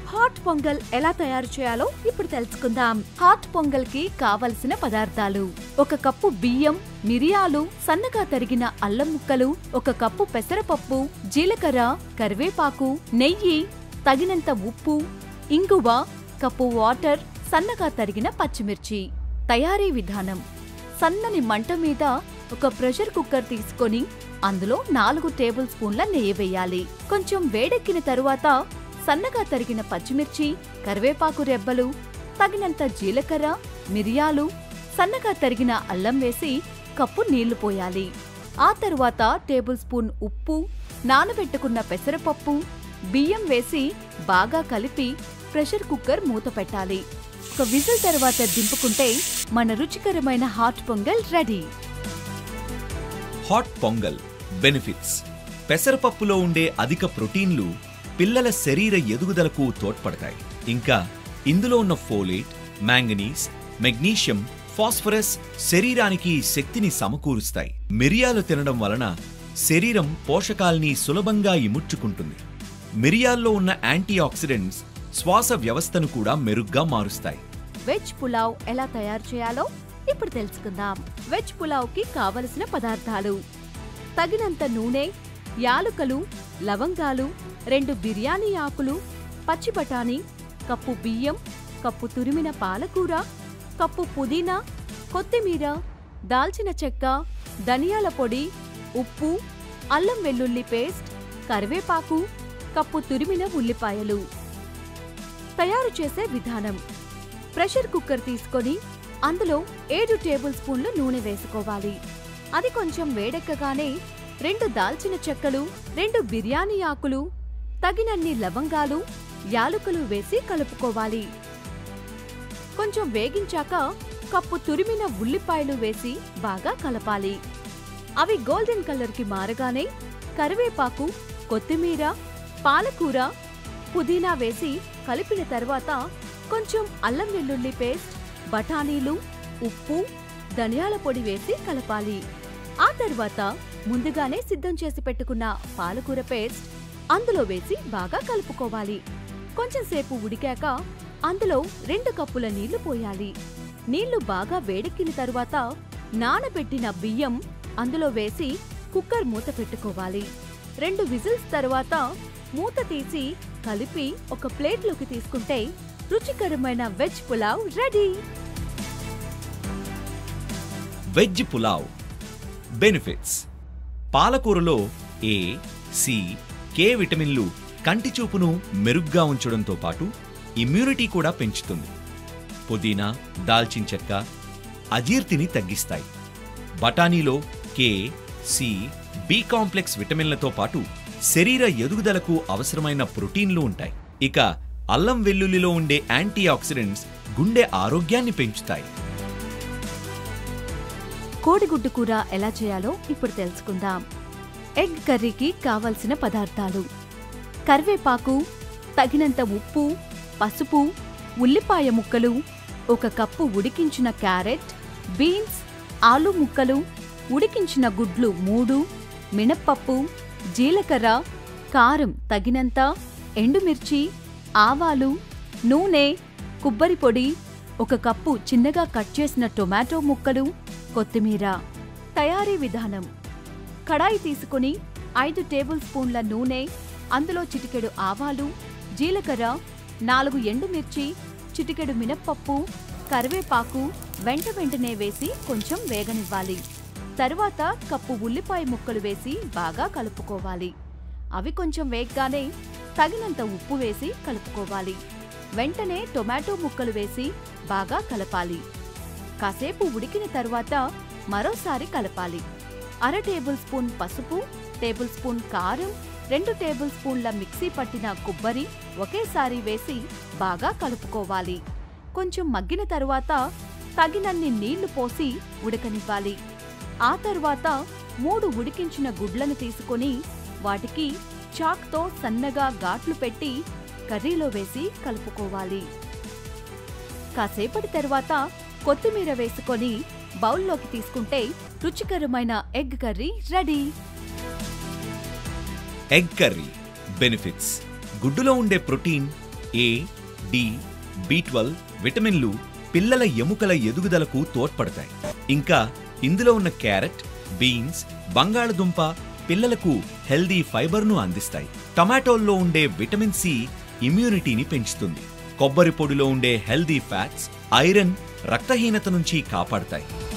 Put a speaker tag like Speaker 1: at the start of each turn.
Speaker 1: hot pongal ఎలా తయారు చేయాలో ఇప్పుడు తెలుసుకుందాం హాట్ పొంగల్ కి కావలసిన పదార్థాలు ఒక కప్పు బియ్యం మిరియాలు సన్నగా తరిగిన అల్లం ముక్కలు ఒక కప్పు పెసరపప్పు జీలకర్ర కరివేపాకు నెయ్యి తగినంత ఉప్పు ఇంగువ కప్పు వాటర్ సన్నగా తరిగిన పచ్చిమిర్చి తయారీ విధానం సన్నని మంట మీద ఒక ప్రెషర్ కుక్కర్ తీసుకొని అందులో నాలుగు టేబుల్ స్పూన్ల నెయ్యి వేయాలి కొంచెం వేడెక్కిన తరువాత సన్నగా తరిగిన పచ్చిమిర్చి కరివేపాకు రెబ్బలు తగినంత జీలకర్ర మిరియాలు సన్నగా తరిగిన అల్లం వేసి కప్పు నీళ్లు పోయాలి ఆ తరువాత టేబుల్ స్పూన్ ఉప్పు నానబెట్టుకున్న పెసరపప్పు బియ్యం వేసి బాగా కలిపి ప్రెషర్ కుక్కర్ మూత పెట్టాలి ఒక విజిల్ తర్వాత దింపుకుంటే మన రుచికరమైన hot pongal ready
Speaker 2: hot pongal benefits పెసరపప్పులో ఉండే అధిక ప్రోటీన్లు పిల్లల శరీర ఎదుగుదలకు తోడ్పడతాయి ఇంకా ఇందులో ఉన్న ఫోలేట్ మ్యాంగనీస్ మెగ్నీషియం ఫాస్ఫరస్ శరీరానికి శక్తిని సమకూరుస్తాయి మిరియాలు తినడం వలన శరీరం పోషకాల్ని సులభంగా ఇముడ్చుకుంటుంది మిరియాల్లో ఉన్న యాంటీ ఆక్సిడెంట్స్ శ్వాస వ్యవస్థను కూడా మెరుగ్గా మారుస్తాయి
Speaker 1: వెజ్ పులావ్ ఎలా తయారు చేయాలో ఇప్పుడు తెలుసుకుందాం వెజ్ పులావ్ కి కావలసిన పదార్థాలు తగినంత నూనె యాలుకలు లవంగాలు రెండు బిర్యానీ ఆకులు పచ్చి బఠానీ కప్పు బియ్యం కప్పు తురిమిన పాలకూర కప్పు పుదీనా కొత్తిమీర దాల్చిన చెక్క ధనియాల పొడి ఉప్పు అల్లం వెల్లుల్లి పేస్ట్ కరివేపాకు కప్పు తురిమిన ఉల్లిపాయలు తయారు చేసే విధానం ప్రెషర్ కుక్కర్ తీసుకొని అందులో ఏడు టేబుల్ స్పూన్లు నూనె వేసుకోవాలి అది కొంచెం వేడెక్కగానే రెండు దాల్చిన చెక్కలు రెండు బిర్యానీ ఆకులు తగినన్ని లవంగాలు యాలుకలు వేసి కలుపుకోవాలి కొంచెం వేగించాక కప్పు తురిమిన ఉల్లిపాయలు వేసి బాగా కలపాలి అవి గోల్డెన్ కలర్కి మారగానే కరివేపాకు కొత్తిమీర పాలకూర పుదీనా వేసి కలిపిన తర్వాత కొంచెం అల్లం వెల్లుల్లి పేస్ట్ బఠానీలు ఉప్పు ధనియాల పొడి వేసి కలపాలి ఆ తర్వాత ముందుగానే సిద్ధం చేసి పెట్టుకున్న పాలకూర పేస్ట్ అందులో వేసి బాగా కలుపుకోవాలి కొంచెం సేపు ఉడికాక అందులో రెండు కప్పుల నీళ్లు పోయాలి నీళ్లు బాగా వేడెక్కిన తరువాత నానబెట్టిన బియ్యం అందులో వేసి కుక్కర్ మూత పెట్టుకోవాలి రెండు విజిల్స్ తరువాత మూత తీసి కలిపి ఒక ప్లేట్లోకి తీసుకుంటే రుచికరమైన veg pulao ready
Speaker 2: veg pulao benefits పాలకూరలో ఏ సి కే విటమిన్లు కంటి చూపును మెరుగ్గా ఉంచడంతో పాటు ఇమ్యూనిటీ కూడా పెంచుతుంది పుదీనా దాల్చిన చెక్క అజీర్తిని తగ్గిస్తాయి బఠానీలో కే సి బి కాంప్లెక్స్ విటమిన్లతో పాటు శరీర ఎదుగుదలకు అవసరమైన ప్రోటీన్లు ఉంటాయి ఇక అల్లం వెల్లుల్లిలో ఉండే యాంటీ ఆక్సిడెంట్స్ గుండె ఆరోగ్యాన్ని పెంచుతాయి
Speaker 1: కోడిగుడ్డు కూర ఎలా చేయాలో ఇప్పుడు తెలుసుకుందాం ఎగ్ కర్రీకి కావలసిన పదార్థాలు కరివేపాకు తగినంత ఉప్పు పసుపు ఉల్లిపాయ ముక్కలు ఒక కప్పు ఉడికించిన క్యారెట్ బీన్స్ ఆలు ముక్కలు ఉడికించిన గుడ్లు మూడు మినప్పప్పు జీలకర్ర కారం తగినంత ఎండుమిర్చి ఆవాలు నూనె కొబ్బరి పొడి ఒక కప్పు చిన్నగా కట్ చేసిన టొమాటో ముక్కలు కొత్తిమీర తయారీ విధానం కడాయి తీసుకుని ఐదు టేబుల్ స్పూన్ల నూనె అందులో చిటికెడు ఆవాలు జీలకర్ర నాలుగు ఎండుమిర్చి చిటికెడు మినప్పప్పు కరివేపాకు వెంట వెంటనే వేసి కొంచెం వేగనివ్వాలి తరువాత కప్పు ఉల్లిపాయ ముక్కలు వేసి బాగా కలుపుకోవాలి అవి కొంచెం వేగ్గానే తగినంత ఉప్పు వేసి కలుపుకోవాలి వెంటనే టొమాటో ముక్కలు వేసి బాగా కలపాలి కాసేపు ఉడికిన తరువాత మరోసారి కలపాలి అర టేబుల్ స్పూన్ పసుపు టేబుల్ స్పూన్ కారం రెండు టేబుల్ స్పూన్ల మిక్సీ పట్టిన కొబ్బరి ఒకేసారి వేసి బాగా కలుపుకోవాలి కొంచెం మగ్గిన తరువాత తగినన్ని నీళ్లు పోసి ఉడకనివ్వాలి ఆ తరువాత మూడు ఉడికించిన గుడ్లను తీసుకొని వాటికి చాక్తో సన్నగా ఘాట్లు పెట్టి కర్రీలో వేసి కలుపుకోవాలి కాసేపటి తరువాత కొత్తిమీర వేసుకొని బౌల్లోకి తీసుకుంటే రుచికరమైన egg curry ready
Speaker 2: egg curry benefits గుడ్డులో ఉండే protein A D B twelve విటమిన్లు పిల్లల ఎముకల ఎదుగుదలకు తోడ్పడతాయి ఇంకా ఇందులో ఉన్న క్యారెట్ బీన్స్ బంగాళదుంప పిల్లలకు హెల్దీ ఫైబర్ను అందిస్తాయి టమాటోల్లో ఉండే విటమిన్ సి ఇమ్యూనిటీని పెంచుతుంది కొబ్బరి పొడిలో ఉండే హెల్దీ ఫ్యాట్స్ ఐరన్ రక్తహీనత నుంచి కాపాడతాయి